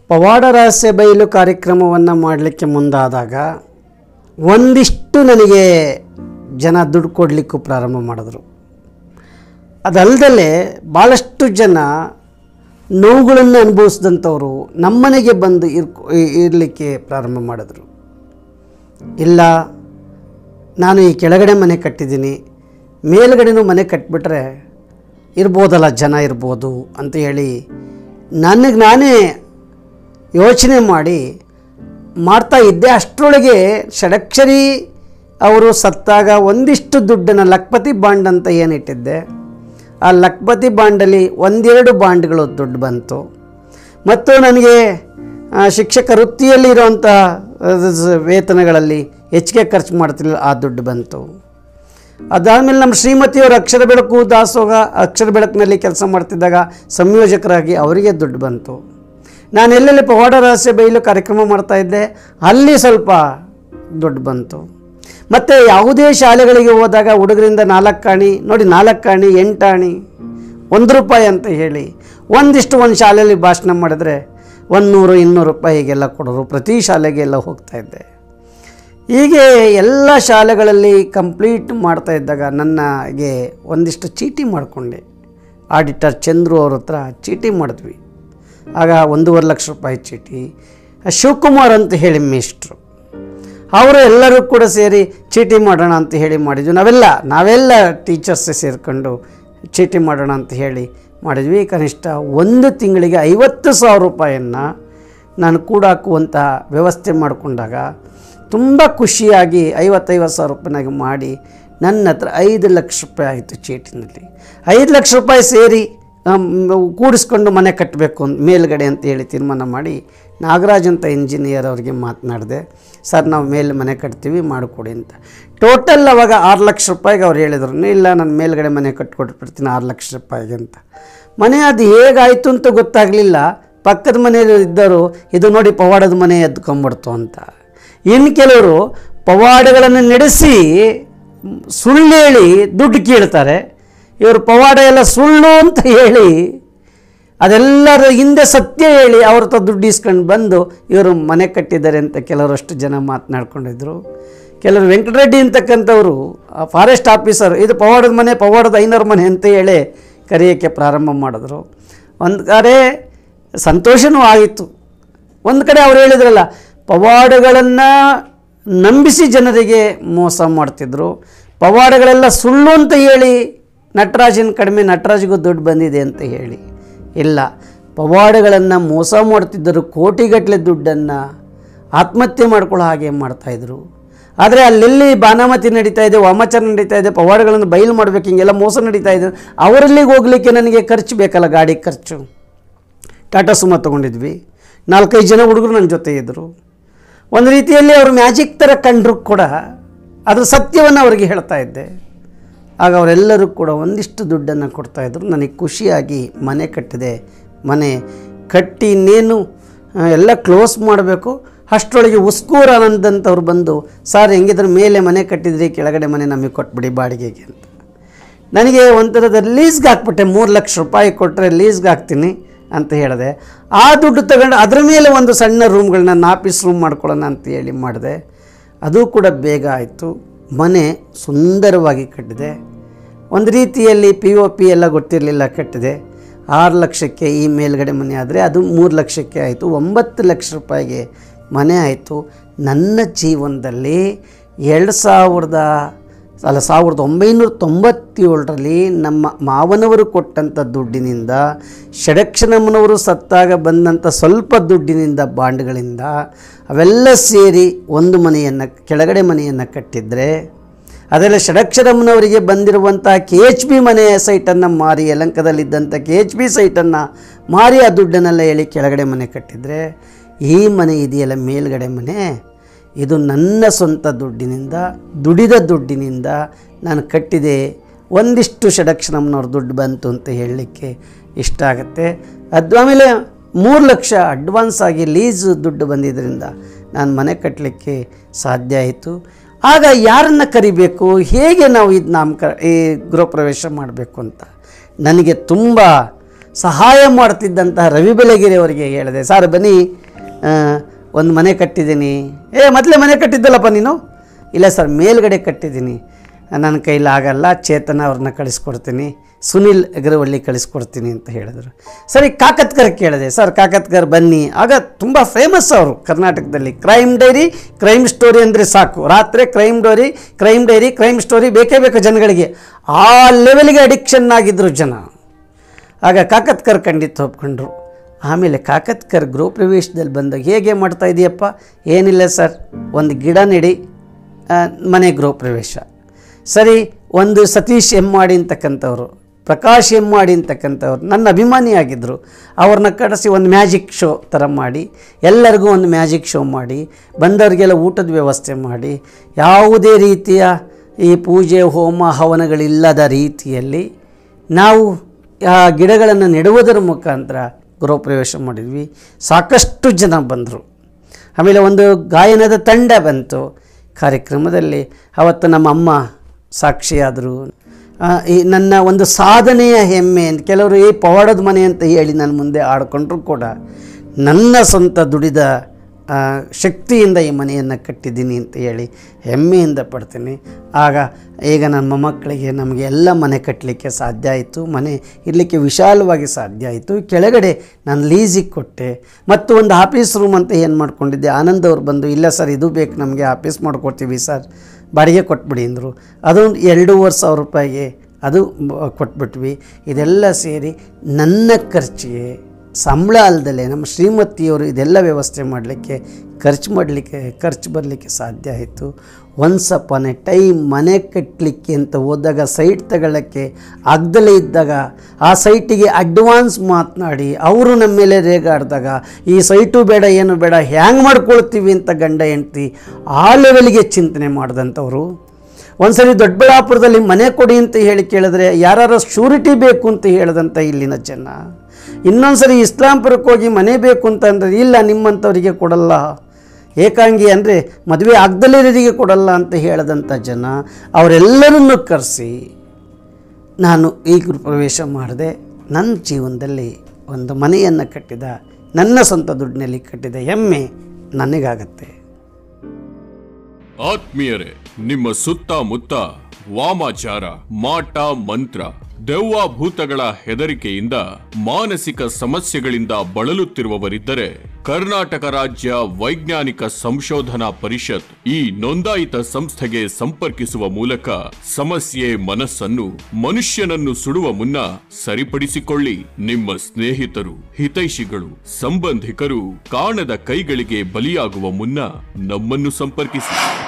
ಪವಾಡ ರಹಸ್ಯ ಬಯಲು ಕಾರ್ಯಕ್ರಮವನ್ನು ಮಾಡಲಿಕ್ಕೆ ಮುಂದಾದಾಗ ಒಂದಿಷ್ಟು ನನಗೆ ಜನ ದುಡ್ಡು ಕೊಡಲಿಕ್ಕೂ ಪ್ರಾರಂಭ ಮಾಡಿದ್ರು ಅದಲ್ಲದೆ ಭಾಳಷ್ಟು ಜನ ನೋವುಗಳನ್ನು ಅನುಭವಿಸಿದಂಥವರು ನಮ್ಮನೆಗೆ ಬಂದು ಇರ್ಕೊ ಇರಲಿಕ್ಕೆ ಪ್ರಾರಂಭ ಮಾಡಿದ್ರು ಇಲ್ಲ ನಾನು ಈ ಕೆಳಗಡೆ ಮನೆ ಕಟ್ಟಿದ್ದೀನಿ ಮೇಲ್ಗಡೆನೂ ಮನೆ ಕಟ್ಟಿಬಿಟ್ರೆ ಇರ್ಬೋದಲ್ಲ ಜನ ಇರ್ಬೋದು ಅಂತ ಹೇಳಿ ನನಗೆ ನಾನೇ ಯೋಚನೆ ಮಾಡಿ ಮಾಡ್ತಾ ಇದ್ದೆ ಅಷ್ಟರೊಳಗೆ ಷಡಕ್ಷರಿ ಅವರು ಸತ್ತಾಗ ಒಂದಿಷ್ಟು ದುಡ್ಡನ್ನು ಲಕ್ಪತಿ ಬಾಂಡ್ ಅಂತ ಏನಿಟ್ಟಿದ್ದೆ ಆ ಲಕ್ಪತಿ ಬಾಂಡಲ್ಲಿ ಒಂದೆರಡು ಬಾಂಡ್ಗಳು ದುಡ್ಡು ಬಂತು ಮತ್ತು ನನಗೆ ಆ, ಶಿಕ್ಷಕ ವೃತ್ತಿಯಲ್ಲಿ ಇರುವಂಥ ವೇತನಗಳಲ್ಲಿ ಹೆಚ್ಚಿಗೆ ಖರ್ಚು ಮಾಡ್ತಿರಲಿಲ್ಲ ಆ ದುಡ್ಡು ಬಂತು ಅದಾದಮೇಲೆ ನಮ್ಮ ಶ್ರೀಮತಿಯವರು ಅಕ್ಷರ ಬೆಳಕು ದಾಸೋಗ ಅಕ್ಷರ ಬೆಳಕಿನಲ್ಲಿ ಕೆಲಸ ಮಾಡ್ತಿದ್ದಾಗ ಸಂಯೋಜಕರಾಗಿ ಅವರಿಗೆ ದುಡ್ಡು ಬಂತು ನಾನು ಎಲ್ಲೆಲ್ಲಿ ಪವಾಡ ರಹಸ್ಯ ಬಯಲು ಕಾರ್ಯಕ್ರಮ ಮಾಡ್ತಾ ಇದ್ದೆ ಅಲ್ಲಿ ಸ್ವಲ್ಪ ದುಡ್ಡು ಬಂತು ಮತ್ತು ಯಾವುದೇ ಶಾಲೆಗಳಿಗೆ ಹೋದಾಗ ಹುಡುಗರಿಂದ ನಾಲ್ಕು ಕಾಣಿ ನೋಡಿ ನಾಲ್ಕು ಕಾಣಿ ಎಂಟಾಣಿ ಒಂದು ರೂಪಾಯಿ ಅಂತ ಹೇಳಿ ಒಂದಿಷ್ಟು ಒಂದು ಶಾಲೆಯಲ್ಲಿ ಭಾಷಣ ಮಾಡಿದ್ರೆ ಒಂದು ನೂರು ಇನ್ನೂರು ರೂಪಾಯಿಗೆಲ್ಲ ಕೊಡೋರು ಪ್ರತಿ ಶಾಲೆಗೆಲ್ಲ ಹೋಗ್ತಾ ಇದ್ದೆ ಹೀಗೆ ಎಲ್ಲ ಶಾಲೆಗಳಲ್ಲಿ ಕಂಪ್ಲೀಟ್ ಮಾಡ್ತಾ ಇದ್ದಾಗ ನನಗೆ ಒಂದಿಷ್ಟು ಚೀಟಿ ಮಾಡಿಕೊಂಡೆ ಆಡಿಟರ್ ಚಂದ್ರು ಅವ್ರ ಹತ್ರ ಚೀಟಿ ಮಾಡಿದ್ವಿ ಆಗ ಒಂದೂವರೆ ಲಕ್ಷ ರೂಪಾಯಿ ಚೀಟಿ ಶಿವಕುಮಾರ್ ಅಂತ ಹೇಳಿ ಮೇಷ್ಟ್ರು ಅವರು ಎಲ್ಲರೂ ಕೂಡ ಸೇರಿ ಚೀಟಿ ಮಾಡೋಣ ಅಂತ ಹೇಳಿ ಮಾಡಿದ್ವಿ ನಾವೆಲ್ಲ ನಾವೆಲ್ಲ ಟೀಚರ್ಸ್ ಸೇರಿಕೊಂಡು ಚೀಟಿ ಮಾಡೋಣ ಅಂತ ಹೇಳಿ ಮಾಡಿದ್ವಿ ಕನಿಷ್ಠ ಒಂದು ತಿಂಗಳಿಗೆ ಐವತ್ತು ಸಾವಿರ ರೂಪಾಯಿಯನ್ನು ನಾನು ಕೂಡಾಕುವಂಥ ವ್ಯವಸ್ಥೆ ಮಾಡಿಕೊಂಡಾಗ ತುಂಬ ಖುಷಿಯಾಗಿ ಐವತ್ತೈವತ್ತು ಸಾವಿರ ರೂಪಾಯಿನಾಗ ಮಾಡಿ ನನ್ನ ಹತ್ರ ಐದು ಲಕ್ಷ ರೂಪಾಯಿ ಆಯಿತು ಚೀಟಿನಲ್ಲಿ ಐದು ಲಕ್ಷ ರೂಪಾಯಿ ಸೇರಿ ಆಮ್, ಕೂಡಿಸ್ಕೊಂಡು ಮನೆ ಕಟ್ಟಬೇಕು ಅಂತ ಮೇಲ್ಗಡೆ ಅಂತ ಹೇಳಿ ತೀರ್ಮಾನ ಮಾಡಿ ನಾಗರಾಜ್ ಅಂತ ಇಂಜಿನಿಯರ್ ಅವರಿಗೆ ಮಾತನಾಡಿದೆ ಸರ್ ನಾವು ಮೇಲೆ ಮನೆ ಕಟ್ತೀವಿ ಮಾಡಿಕೊಡಿ ಅಂತ ಟೋಟಲ್ ಅವಾಗ ಆರು ಲಕ್ಷ ರೂಪಾಯಿಗೆ ಅವ್ರು ಹೇಳಿದ್ರು ಇಲ್ಲ ನಾನು ಮೇಲ್ಗಡೆ ಮನೆ ಕಟ್ಕೊಟ್ಬಿಡ್ತೀನಿ ಆರು ಲಕ್ಷ ರೂಪಾಯಿಗೆ ಅಂತ ಮನೆ ಅದು ಹೇಗಾಯಿತು ಅಂತ ಗೊತ್ತಾಗಲಿಲ್ಲ ಪಕ್ಕದ ಮನೆಯಲ್ಲಿ ಇದ್ದರು ಇದು ನೋಡಿ ಪವಾಡದ ಮನೆ ಎದ್ಕೊಂಬಿಡ್ತು ಅಂತ ಇನ್ನು ಕೆಲವರು ಪವಾಡಗಳನ್ನು ನಡೆಸಿ ಸುಳ್ಳು ಹೇಳಿ ದುಡ್ಡು ಕೇಳ್ತಾರೆ ಇವರು ಪವಾಡ ಎಲ್ಲ ಸುಳ್ಳು ಅಂತ ಹೇಳಿ ಅದೆಲ್ಲರ ಹಿಂದೆ ಸತ್ಯ ಹೇಳಿ ಅವ್ರ ಹತ್ರ ದುಡ್ಡು ಇಸ್ಕೊಂಡು ಬಂದು ಇವರು ಮನೆ ಕಟ್ಟಿದ್ದಾರೆ ಅಂತ ಕೆಲವರಷ್ಟು ಜನ ಮಾತನಾಡ್ಕೊಂಡಿದ್ರು ಕೆಲವರು ವೆಂಕಟರೆಡ್ಡಿ ಅಂತಕ್ಕಂಥವ್ರು ಆ ಫಾರೆಸ್ಟ್ ಆಫೀಸರ್ ಇದು ಪವಾಡದ ಮನೆ ಪವಾಡದ ಐನೂರು ಮನೆ ಅಂತ ಹೇಳಿ ಕರೆಯೋಕ್ಕೆ ಪ್ರಾರಂಭ ಮಾಡಿದ್ರು ಒಂದು ಕಡೆ ಸಂತೋಷನೂ ಆಯಿತು ಒಂದು ಕಡೆ ಅವ್ರು ಹೇಳಿದ್ರಲ್ಲ ಪವಾಡಗಳನ್ನು ನಂಬಿಸಿ ಜನರಿಗೆ ಮೋಸ ಮಾಡ್ತಿದ್ರು ಪವಾಡಗಳೆಲ್ಲ ಸುಳ್ಳು ಅಂತ ಹೇಳಿ ನಟರಾಜನ ಕಡಿಮೆ ನಟರಾಜ್ಗೂ ದುಡ್ಡು ಬಂದಿದೆ ಅಂತ ಹೇಳಿ ಇಲ್ಲ ಪವಾಡಗಳನ್ನು ಮೋಸ ಮಾಡ್ತಿದ್ದರು ಕೋಟಿಗಟ್ಟಲೆ ದುಡ್ಡನ್ನು ಆತ್ಮಹತ್ಯೆ ಮಾಡ್ಕೊಳ್ಳೋ ಹಾಗೆ ಮಾಡ್ತಾಯಿದ್ರು ಆದರೆ ಅಲ್ಲೆಲ್ಲಿ ಬಾನಾಮತಿ ನಡೀತಾ ಇದೆ ವಾಮಾಚಾರ ನಡೀತಾ ಇದೆ ಪವಾಡಗಳನ್ನು ಬಯಲು ಮಾಡಬೇಕು ಹಿಂಗೆಲ್ಲ ಮೋಸ ನಡೀತಾ ಇದೆ ಅವರಲ್ಲಿಗೆ ಹೋಗಲಿಕ್ಕೆ ನನಗೆ ಖರ್ಚು ಬೇಕಲ್ಲ ಗಾಡಿ ಖರ್ಚು ಟಾಟಾ ಸುಮಾ ತೊಗೊಂಡಿದ್ವಿ ನಾಲ್ಕೈದು ಜನ ಹುಡುಗರು ನನ್ನ ಜೊತೆ ಇದ್ದರು ಒಂದು ರೀತಿಯಲ್ಲಿ ಅವರು ಮ್ಯಾಜಿಕ್ ಥರ ಕಂಡರೂ ಕೂಡ ಅದ್ರ ಸತ್ಯವನ್ನು ಅವರಿಗೆ ಹೇಳ್ತಾ ಇದ್ದೆ ಆಗ ಅವರೆಲ್ಲರೂ ಕೂಡ ಒಂದಿಷ್ಟು ದುಡ್ಡನ್ನು ಕೊಡ್ತಾಯಿದ್ರು ನನಗೆ ಖುಷಿಯಾಗಿ ಮನೆ ಕಟ್ಟಿದೆ ಮನೆ ಕಟ್ಟಿ ಇನ್ನೇನು ಆ, ಎಲ್ಲ ಕ್ಲೋಸ್ ಮಾಡಬೇಕು ಅಷ್ಟರೊಳಗೆ ಉಸ್ಕೂರ್ ಆನಂದ್ ಅಂತವ್ರು ಬಂದು ಸರ್ ಹೆಂಗಿದ್ರ ಮೇಲೆ ಮನೆ ಕಟ್ಟಿದ್ರಿ ಕೆಳಗಡೆ ಮನೆ ನಮಗೆ ಕೊಟ್ಬಿಡಿ ಬಾಡಿಗೆಗೆ ಅಂತ ನನಗೆ ಒಂಥರದ ಲೀಸ್ಗೆ ಹಾಕ್ಬಿಟ್ಟೆ ಮೂರು ಲಕ್ಷ ರೂಪಾಯಿ ಕೊಟ್ಟರೆ ಲೀಸ್ಗೆ ಹಾಕ್ತೀನಿ ಅಂತ ಹೇಳಿದೆ ಆ ದುಡ್ಡು ತಗೊಂಡು ಅದರ ಮೇಲೆ ಒಂದು ಸಣ್ಣ ರೂಮ್ಗಳನ್ನ ನಾನು ಆಫೀಸ್ ರೂಮ್ ಮಾಡ್ಕೊಳ್ಳೋಣ ಅಂತ ಹೇಳಿ ಮಾಡಿದೆ ಅದು ಕೂಡ ಬೇಗ ಆಯಿತು ಮನೆ ಸುಂದರವಾಗಿ ಕಟ್ಟಿದೆ ಒಂದು ರೀತಿಯಲ್ಲಿ ಪಿ ಒ ಪಿ ಎಲ್ಲ ಗೊತ್ತಿರಲಿಲ್ಲ ಕಟ್ಟಿದೆ ಆರು ಲಕ್ಷಕ್ಕೆ ಈ ಮೇಲ್ಗಡೆ ಮನೆ ಆದರೆ ಅದು ಮೂರು ಲಕ್ಷಕ್ಕೆ ಆಯಿತು ಒಂಬತ್ತು ಲಕ್ಷ ರೂಪಾಯಿಗೆ ಮನೆ ಆಯಿತು ನನ್ನ ಜೀವನದಲ್ಲಿ ಎರಡು ಸಾವಿರದ ಅಲ್ಲ ಸಾವಿರದ ಒಂಬೈನೂರ ತೊಂಬತ್ತೇಳರಲ್ಲಿ ನಮ್ಮ ಮಾವನವರು ಕೊಟ್ಟಂಥ ದುಡ್ಡಿನಿಂದ ಷಡಕ್ಷಣಮ್ಮನವರು ಸತ್ತಾಗ ಬಂದಂಥ ಸ್ವಲ್ಪ ದುಡ್ಡಿನಿಂದ ಬಾಂಡ್ಗಳಿಂದ ಅವೆಲ್ಲ ಸೇರಿ ಒಂದು ಮನೆಯನ್ನು ಕೆಳಗಡೆ ಮನೆಯನ್ನು ಕಟ್ಟಿದರೆ ಅದೆಲ್ಲ ಷಡಕ್ಷರಮ್ಮನವರಿಗೆ ಬಂದಿರುವಂಥ ಕೆ ಎಚ್ ಬಿ ಮನೆಯ ಸೈಟನ್ನು ಮಾರಿ ಯಲಂಕದಲ್ಲಿದ್ದಂಥ ಕೆ ಎಚ್ ಬಿ ಸೈಟನ್ನು ಮಾರಿ ಆ ದುಡ್ಡನ್ನೆಲ್ಲ ಹೇಳಿ ಕೆಳಗಡೆ ಮನೆ ಕಟ್ಟಿದರೆ ಈ ಮನೆ ಇದೆಯಲ್ಲ ಮೇಲ್ಗಡೆ ಮನೆ ಇದು ನನ್ನ ಸ್ವಂತ ದುಡ್ಡಿನಿಂದ ದುಡಿದ ದುಡ್ಡಿನಿಂದ ನಾನು ಕಟ್ಟಿದೆ ಒಂದಿಷ್ಟು ಷಡಕ್ಷರಮ್ಮನವ್ರ ದುಡ್ಡು ಬಂತು ಅಂತ ಹೇಳಲಿಕ್ಕೆ ಇಷ್ಟ ಆಗುತ್ತೆ ಅದು ಆಮೇಲೆ ಮೂರು ಲಕ್ಷ ಅಡ್ವಾನ್ಸ್ ಆಗಿ ಲೀಸ್ ದುಡ್ಡು ಬಂದಿದ್ದರಿಂದ ನಾನು ಮನೆ ಕಟ್ಟಲಿಕ್ಕೆ ಸಾಧ್ಯ ಆಯಿತು ಆಗ ಯಾರನ್ನು ಕರಿಬೇಕು ಹೇಗೆ ನಾವು ಇದು ನಾಮಕ ಈ ಗೃಹ ಪ್ರವೇಶ ಮಾಡಬೇಕು ಅಂತ ನನಗೆ ತುಂಬ ಸಹಾಯ ಮಾಡ್ತಿದ್ದಂತಹ ರವಿ ಬೆಳಗೆರೆ ಅವರಿಗೆ ಹೇಳಿದೆ ಸರ್ ಬನ್ನಿ ಆ, ಒಂದು ಮನೆ ಕಟ್ಟಿದ್ದೀನಿ ಏ ಮೊದಲೇ ಮನೆ ಕಟ್ಟಿದ್ದಲ್ಲಪ್ಪ ನೀನು ಇಲ್ಲ ಸರ್ ಮೇಲ್ಗಡೆ ಕಟ್ಟಿದ್ದೀನಿ ನನ್ನ ಕೈಲಿ ಆಗಲ್ಲ ಚೇತನ ಅವ್ರನ್ನ ಕಳಿಸ್ಕೊಡ್ತೀನಿ ಸುನಿಲ್ ಅಗರವಳ್ಳಿ ಕಳಿಸ್ಕೊಡ್ತೀನಿ ಅಂತ ಹೇಳಿದರು ಸರಿ ಕಾಕತ್ಕರ್ ಕೇಳಿದೆ ಸರ್ ಕಾಕತ್ಕರ್ ಬನ್ನಿ ಆಗ ತುಂಬ ಫೇಮಸ್ ಅವರು ಕರ್ನಾಟಕದಲ್ಲಿ ಕ್ರೈಮ್ ಡೈರಿ ಕ್ರೈಮ್ ಸ್ಟೋರಿ ಅಂದರೆ ಸಾಕು ರಾತ್ರಿ crime diary crime diary crime story ಬೇಕೇ ಬೇಕು ಜನಗಳಿಗೆ ಆ ಲೆವೆಲ್ಗೆ ಅಡಿಕ್ಷನ್ ಆಗಿದ್ದರು ಜನ ಆಗ ಕಾಕತ್ಕರ್ ಖಂಡಿತ ಒಪ್ಕೊಂಡ್ರು ಆಮೇಲೆ ಕಾಕತ್ಕರ್ ಗೃಹ ಪ್ರವೇಶದಲ್ಲಿ ಬಂದಾಗ ಹೇಗೆ ಮಾಡ್ತಾ ಇದೆಯಪ್ಪ ಏನಿಲ್ಲ ಸರ್ ಒಂದು ಗಿಡ ನೆಡಿ ಆ, ಮನೆ ಗೃಹ ಪ್ರವೇಶ ಸರಿ ಒಂದು ಸತೀಶ್ ಎಮ್ಮಾಡಿ ಅಂತಕ್ಕಂಥವ್ರು ಪ್ರಕಾಶ್ ಎಮ್ಮಾಡಿ ಅಂತಕ್ಕಂಥವ್ರು ನನ್ನ ಅಭಿಮಾನಿಯಾಗಿದ್ದರು ಅವ್ರನ್ನ ಕರೆಸಿ ಒಂದು ಮ್ಯಾಜಿಕ್ ಶೋ ಥರ ಮಾಡಿ ಎಲ್ಲರಿಗೂ ಒಂದು ಮ್ಯಾಜಿಕ್ ಶೋ ಮಾಡಿ ಬಂದವರಿಗೆಲ್ಲ ಊಟದ ವ್ಯವಸ್ಥೆ ಮಾಡಿ ಯಾವುದೇ ರೀತಿಯ ಈ ಪೂಜೆ ಹೋಮ ಹವನಗಳಿಲ್ಲದ ರೀತಿಯಲ್ಲಿ ನಾವು ಆ ಗಿಡಗಳನ್ನು ನೆಡುವುದರ ಮುಖಾಂತರ ಗೃಹ ಪ್ರವೇಶ ಮಾಡಿದ್ವಿ ಸಾಕಷ್ಟು ಜನ ಬಂದರು ಆಮೇಲೆ ಒಂದು ಗಾಯನದ ತಂಡ ಬಂತು ಕಾರ್ಯಕ್ರಮದಲ್ಲಿ ಅವತ್ತು ನಮ್ಮ ಅಮ್ಮ ಸಾಕ್ಷಿಯಾದರು ಆ, ಈ ನನ್ನ ಒಂದು ಸಾಧನೆಯ ಹೆಮ್ಮೆ ಅಂತ ಕೆಲವರು ಈ ಪವಾಡದ ಮನೆ ಅಂತ ಹೇಳಿ ನನ್ನ ಮುಂದೆ ಆಡ್ಕೊಂಡ್ರು ಕೂಡ ನನ್ನ ಸ್ವಂತ ದುಡಿದ ಆ, ಶಕ್ತಿಯಿಂದ ಈ ಮನೆಯನ್ನು ಕಟ್ಟಿದ್ದೀನಿ ಅಂತ ಹೇಳಿ ಹೆಮ್ಮೆಯಿಂದ ಪಡ್ತೀನಿ ಆಗ ಈಗ ನಮ್ಮ ಮಕ್ಕಳಿಗೆ ನಮಗೆ ಎಲ್ಲ ಮನೆ ಕಟ್ಟಲಿಕ್ಕೆ ಸಾಧ್ಯ ಆಯಿತು ಮನೆ ಇರಲಿಕ್ಕೆ ವಿಶಾಲವಾಗಿ ಸಾಧ್ಯ ಆಯಿತು ಕೆಳಗಡೆ ನಾನು ಲೀಸಿಗೆ ಕೊಟ್ಟೆ ಮತ್ತು ಒಂದು ಆಫೀಸ್ ರೂಮ್ ಅಂತ ಏನು ಮಾಡ್ಕೊಂಡಿದ್ದೆ ಆನಂದ್ ಅವ್ರು ಬಂದು ಇಲ್ಲ ಸರ್ ಇದು ಬೇಕು ನಮಗೆ ಆಫೀಸ್ ಮಾಡ್ಕೊಡ್ತೀವಿ ಸರ್ ಬಾಡಿಗೆ ಕೊಟ್ಬಿಡಿ ಅಂದರು ಅದೊಂದು ಎರಡೂವರೆ ಸಾವಿರ ರೂಪಾಯಿಗೆ ಅದು ಬ- ಕೊಟ್ಬಿಟ್ವಿ ಇದೆಲ್ಲ ಸೇರಿ ನನ್ನ ಖರ್ಚಿಗೆ ಸಂಬಳ ಅಲ್ದಲೆ ನಮ್ಮ ಶ್ರೀಮತಿಯವರು ಇದೆಲ್ಲ ವ್ಯವಸ್ಥೆ ಮಾಡಲಿಕ್ಕೆ ಖರ್ಚು ಮಾಡಲಿಕ್ಕೆ ಖರ್ಚು ಬರಲಿಕ್ಕೆ ಸಾಧ್ಯ ಆಯಿತು ಒನ್ಸ್ ಅಪಾನ್ ಎ ಟೈಮ್ ಮನೆ ಕಟ್ಟಲಿಕ್ಕೆ ಅಂತ ಹೋದಾಗ ಸೈಟ್ ತಗೊಳ್ಳೋಕ್ಕೆ ಆಗದಲೇ ಇದ್ದಾಗ ಆ ಸೈಟಿಗೆ ಅಡ್ವಾನ್ಸ್ ಮಾತನಾಡಿ ಅವರು ನಮ್ಮ ಮೇಲೆ ರೇಗಾಡಿದಾಗ ಈ ಸೈಟು ಬೇಡ ಏನು ಬೇಡ ಹ್ಯಾಂಗ್ ಮಾಡ್ಕೊಳ್ತೀವಿ ಅಂತ ಗಂಡ ಹೆಂಡ್ತಿ ಆ ಲೆವೆಲ್ಗೆ ಚಿಂತನೆ ಮಾಡಿದಂಥವ್ರು ಒಂದ್ಸರಿ ದೊಡ್ಡಬಳ್ಳಾಪುರದಲ್ಲಿ ಮನೆ ಕೊಡಿ ಅಂತ ಹೇಳಿ ಕೇಳಿದ್ರೆ ಯಾರು ಶೂರಿಟಿ ಬೇಕು ಅಂತ ಹೇಳಿದಂಥ ಇಲ್ಲಿನ ಜನ ಇನ್ನೊಂದ್ಸರಿ ಇಸ್ಲಾಂಪುರಕ್ಕೆ ಹೋಗಿ ಮನೆ ಬೇಕು ಅಂತ ಅಂದರೆ ಇಲ್ಲ ನಿಮ್ಮಂಥವರಿಗೆ ಕೊಡಲ್ಲ ಏಕಾಂಗಿ ಅಂದರೆ ಮದುವೆ ಆಗದಲ್ಲಿರೋರಿಗೆ ಕೊಡಲ್ಲ ಅಂತ ಹೇಳಿದಂಥ ಜನ ಅವರೆಲ್ಲರನ್ನು ಕರೆಸಿ ನಾನು ಈ ಪ್ರವೇಶ ಮಾಡಿದೆ ನನ್ನ ಜೀವನದಲ್ಲಿ ಒಂದು ಮನೆಯನ್ನು ಕಟ್ಟಿದ ನನ್ನ ಸ್ವಂತ ದುಡ್ಡಿನಲ್ಲಿ ಕಟ್ಟಿದ ಹೆಮ್ಮೆ ನನಗಾಗತ್ತೆ ಆತ್ಮೀಯರೇ ನಿಮ್ಮ ಸುತ್ತಮುತ್ತ ವಾಮಾಚಾರ ಮಾಟ ಮಂತ್ರ ದೆವ್ವ ಭೂತಗಳ ಹೆದರಿಕೆಯಿಂದ ಮಾನಸಿಕ ಸಮಸ್ಯೆಗಳಿಂದ ಬಳಲುತ್ತಿರುವವರಿದ್ದರೆ ಕರ್ನಾಟಕ ರಾಜ್ಯ ವೈಜ್ಞಾನಿಕ ಸಂಶೋಧನಾ ಪರಿಷತ್ ಈ ನೋಂದಾಯಿತ ಸಂಸ್ಥೆಗೆ ಸಂಪರ್ಕಿಸುವ ಮೂಲಕ ಸಮಸ್ಯೆ ಮನಸ್ಸನ್ನು ಮನುಷ್ಯನನ್ನು ಸುಡುವ ಮುನ್ನ ಸರಿಪಡಿಸಿಕೊಳ್ಳಿ ನಿಮ್ಮ ಸ್ನೇಹಿತರು ಹಿತೈಷಿಗಳು ಸಂಬಂಧಿಕರು ಕಾಣದ ಕೈಗಳಿಗೆ ಬಲಿಯಾಗುವ ಮುನ್ನ ನಮ್ಮನ್ನು ಸಂಪರ್ಕಿಸಿ